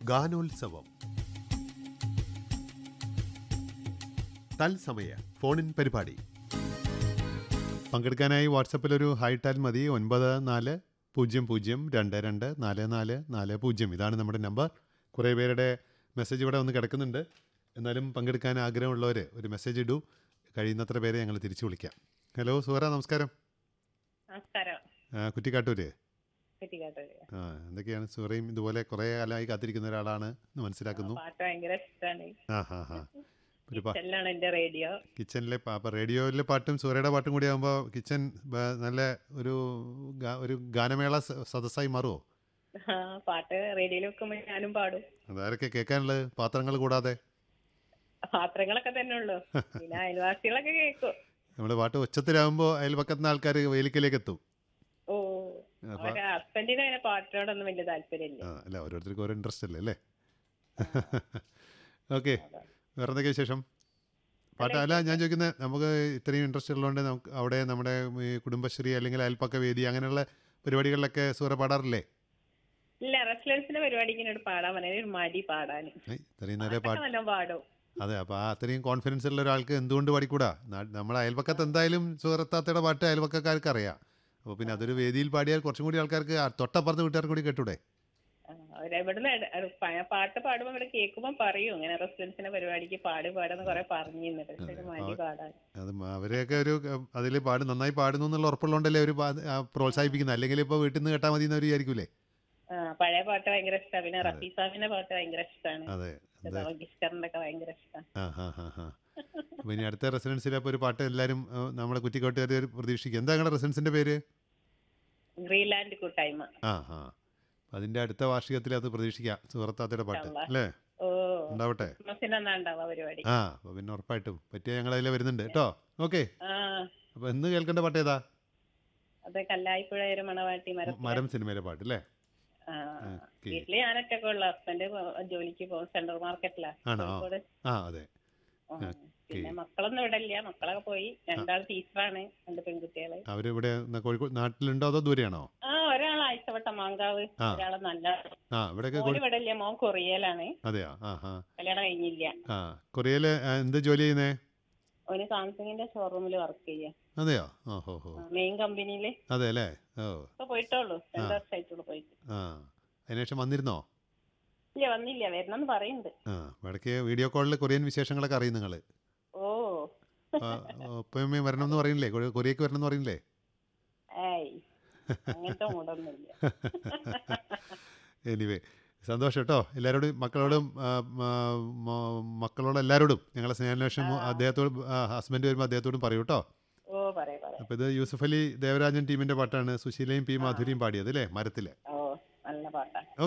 ഗാനോത്സവം തത്സമയ ഫോണിൻ പരിപാടി പങ്കെടുക്കാനായി വാട്സപ്പിൽ ഒരു ഹായ്ട്ടാൽ മതി ഒൻപത് നാല് പൂജ്യം പൂജ്യം രണ്ട് രണ്ട് നാല് നാല് നാല് പൂജ്യം ഇതാണ് നമ്മുടെ നമ്പർ കുറേ പേരുടെ മെസ്സേജ് ഇവിടെ വന്ന് കിടക്കുന്നുണ്ട് എന്നാലും പങ്കെടുക്കാൻ ആഗ്രഹമുള്ളവർ ഒരു മെസ്സേജ് ഇടൂ കഴിയുന്നത്ര പേരെ ഞങ്ങൾ തിരിച്ചു വിളിക്കാം ഹലോ സുഹറ നമസ്കാരം നമസ്കാരം ആ, കുറ്റിക്കാട്ടൂര് കുറ്റിക്കാട്ടൂര് ആ എന്തൊക്കെയാണ് സുഹറയും ഇതുപോലെ കുറേ കാലമായി കാത്തിരിക്കുന്ന ഒരാളാണ് എന്ന് മനസ്സിലാക്കുന്നു പാട്ട് ഭയങ്കര ഇഷ്ടമാണ് ആ ഹാ ഹാ ഒരു പാ കിച്ചണിലാണ് എന്റെ റേഡിയോ കിച്ചണിലെ അപ്പോൾ റേഡിയോയിലെ പാട്ടും സൂര്യയുടെ പാട്ടും കൂടി ആകുമ്പോൾ കിച്ചൺ ബ- നല്ല ഒരു ഗാ- ഒരു ഗാനമേള സ- സദസ്സായി മാറുമോ ആ, പാട്ട് റേഡിയോയിൽ വെക്കുമ്പോൾ ഞാനും പാടും അതാരൊക്കെ കേൾക്കാനുള്ളത് പാത്രങ്ങൾ കൂടാതെ പാത്രങ്ങളൊക്കെ തന്നെ ഉള്ളു പിന്നെ അയൽവാസികളൊക്കെ കേൾക്കും നമ്മുടെ പാട്ട് ഉച്ചത്തിലാകുമ്പോൾ അയൽപക്കത്തുനിന്ന് ആൾക്കാർ വേലിക്കലേക്ക് എത്തും ഓ അപ്പൊ അവരുടെ ഹസ്ബൻഡിന് അങ്ങനെ പാട്ടിനോടൊന്നും വലിയ താല്പര്യമില്ല ആ അല്ല ഓരോരുത്തർക്കും ഓരോ ഇൻട്രസ്റ്റ് അല്ലേ അല്ലേ ഓക്കെ വേറെ എന്തൊക്കെ വിശേഷം പാട്ട് അല്ല ഞാൻ ചോദിക്കുന്നത് നമുക്ക് ഇത്രയും ഇൻട്രസ്റ്റ് ഉള്ളതുകൊണ്ട് നമുക്ക് അവിടെ നമ്മുടെ ഈ കുടുംബശ്രീ അല്ലെങ്കിൽ അയൽപ്പക്ക വേദി അങ്ങനെയുള്ള പരിപാടികളിലൊക്കെ സൂര്യ പാടാറില്ലേ ഇല്ല റെസിഡൻസിന്റെ പരിപാടിക്ക് എന്നോട് പാടാൻ പറഞ്ഞ ഒരു മടി പാടാൻ ഏയ്, ഇത്രയും നേരം പാട്ടൊക്കെ പാട്ട് നല്ല പാടും അതെ അപ്പോൾ ആ അത്രയും കോൺഫിഡൻസ് ഉള്ള ഒരാൾക്ക് എന്തുകൊണ്ട് പാടിക്കൂടാ നാ- നമ്മുടെ അയൽപക്കത്ത് എന്തായാലും സുഹൃത്താത്തയുടെ പാട്ട് അയൽപക്കക്കാർക്ക് അറിയാം അപ്പോൾ പിന്നെ അതൊരു വേദിയിൽ പാടിയാൽ കുറച്ചും കൂടി ആൾക്കാർക്ക് ആ തൊട്ടപ്പുറത്ത് വീട്ടുകാർക്ക് കൂടി കേട്ടൂടെ ആ, അവരെവിടുന്ന് എട- എട- പ- പാട്ട് പാടുമ്പോ ഇവിടെ കേൾക്കുമ്പോ പറയും ഇങ്ങനെ റെസിഡൻസിന്റെ പരിപാടിക്ക് പാടി പാടാന്ന് കുറെ പറഞ്ഞു തന്നിട്ട് പക്ഷെ ഒരു മടി പാടാൻ അത് മ- അവരെയൊക്കെ ഒരു അതിൽ പാട് നന്നായി പാടുന്നു എന്നുള്ള ഉറപ്പുള്ളതുകൊണ്ടല്ലേ അവർ പ്രോത്സാഹിപ്പിക്കുന്നത് അല്ലെങ്കിൽ ഇപ്പോൾ വീട്ടിൽ നിന്ന് കേട്ടാൽ മതി എന്നവർ വിചാരിക്കൂലേ ആ, പഴയ പാട്ട് ഭയങ്കര ഇഷ്ടമാണ് പിന്നെ റഫീസാമിന്റെ പാട്ട് ഭയങ്കര ഇഷ്ടമാണ് അതെ അതെ ഗിസ്റ്ററിന്റെ ഒക്കെ ഭയങ്കര ഇഷ്ടമാണ് ആ ഹാ ഹാ ഹാ അപ്പോൾ ഇനി അടുത്ത റെസിഡൻസിൽ അപ്പോൾ ഒരു പാട്ട് എല്ലാവരും ആ, നമ്മുടെ കുറ്റിക്കോട്ടുകാർ പ്രതീക്ഷിക്കും എന്താ നിങ്ങളുടെ റെസിഡൻസിൻ്റെ പേര് ഗ്രീൻലാൻഡ് കൂട്ടായ്മ ആ ആ അതിൻ്റെ അടുത്ത വാർഷികത്തിൽ അത് പ്രതീക്ഷിക്കാം സുഹൃത്താത്തയുടെ പാട്ട് ഇൻഷാല്ലാ. അല്ലേ ഓ ഉണ്ടാവട്ടെ ക്രിസ്മസിന് എന്നാ ഉണ്ടാവുക പരിപാടി ആ അപ്പോൾ പിന്നെ ഉറപ്പായിട്ടും പറ്റിയ ഞങ്ങൾ അതിൽ വരുന്നുണ്ട് കേട്ടോ ഓക്കെ ആ അപ്പോൾ എന്ന് കേൾക്കേണ്ട പാട്ട് ഏതാ അത് കല്ലായിപ്പുഴ ഒരു മണവാട്ടി മരം മരം സിനിമയിലെ പാട്ട് അല്ലേ ആ ഓക്കെ വീട്ടില് ഞാനൊറ്റൊക്കെ ഉള്ളു ഹസ്ബൻഡ് ജോലിക്ക് പോകും സെൻട്രൽ മാർക്കറ്റിലാ ആണോ കോഴിക്കോട് ആ അതെ ആ. പിന്നെ മക്കളൊന്നും ഇവിടെ ഇല്ല മക്കളൊക്കെ പോയി രണ്ടാൾ ടീച്ചറാണ് രണ്ട് പെൺകുട്ടികള് അവരിവിടെ ന- കോഴിക്കോട് നാട്ടിലുണ്ടോ അതോ ദൂരെയാണോ ആ ഒരാൾ ആഴ്ചവട്ട മാങ്കാവ് ആ. ഒരാള് നല്ല ആ ഇവിടെയൊക്കെ മോൻ കോഴി ഇവിടെ ഇല്ല മോൻ കൊറിയയിലാണ് അതെയോ ആ ആ കല്യാണം കഴിഞ്ഞില്ല ആ കൊറിയയിൽ എന്ത് ജോലി ചെയ്യുന്നേ അവന് സാംസങ്ങിന്റെ ഷോറൂമിൽ വർക്ക് ചെയ്യാ അതെയോ ആ ഹോ ഹോ മെയിൻ കമ്പനിയില് അതെ അല്ലേ ഓ ഇപ്പൊ പോയിട്ടോളൂ രണ്ടു വർഷമായിട്ടുള്ളൂ പോയിട്ട് ആ അതിനുശേഷം വന്നിരുന്നോ ഇല്ല വന്നില്ല വരണമെന്ന് പറയുന്നുണ്ട് ആ ഇടയ്ക്ക് വീഡിയോ കോളിൽ കൊറിയൻ വിശേഷങ്ങളൊക്കെ അറിയും നിങ്ങൾ ഓ ഒപ്പയമ്മയും വരണമെന്ന് പറയുന്നില്ലേ കൊ- കൊറിയക്ക് വരണമെന്ന് പറയുന്നില്ലേ ഏയ് അങ്ങനത്തെ മൂടൊന്നുമില്ല എനിവേ സന്തോഷം കേട്ടോ എല്ലാവരോടും മക്കളോടും ആ, മ- മ- മക്കളോടും എല്ലാവരോടും ഞങ്ങളെ സ്നേഹാന്വേഷണം അദ്ദേഹത്തോട് ഹസ്ബൻഡ് വരുമ്പോൾ അദ്ദേഹത്തോടും പറയൂ കേട്ടോ ഓ പറയാ പറയാ അപ്പോൾ ഇത് യൂസഫ് അലി ദേവരാജൻ ടീമിൻ്റെ പാട്ടാണ് സുശീലയും പി മാധുരിയും പാടിയത് അല്ലേ മരത്തിൽ ഓ നല്ല പാട്ടാ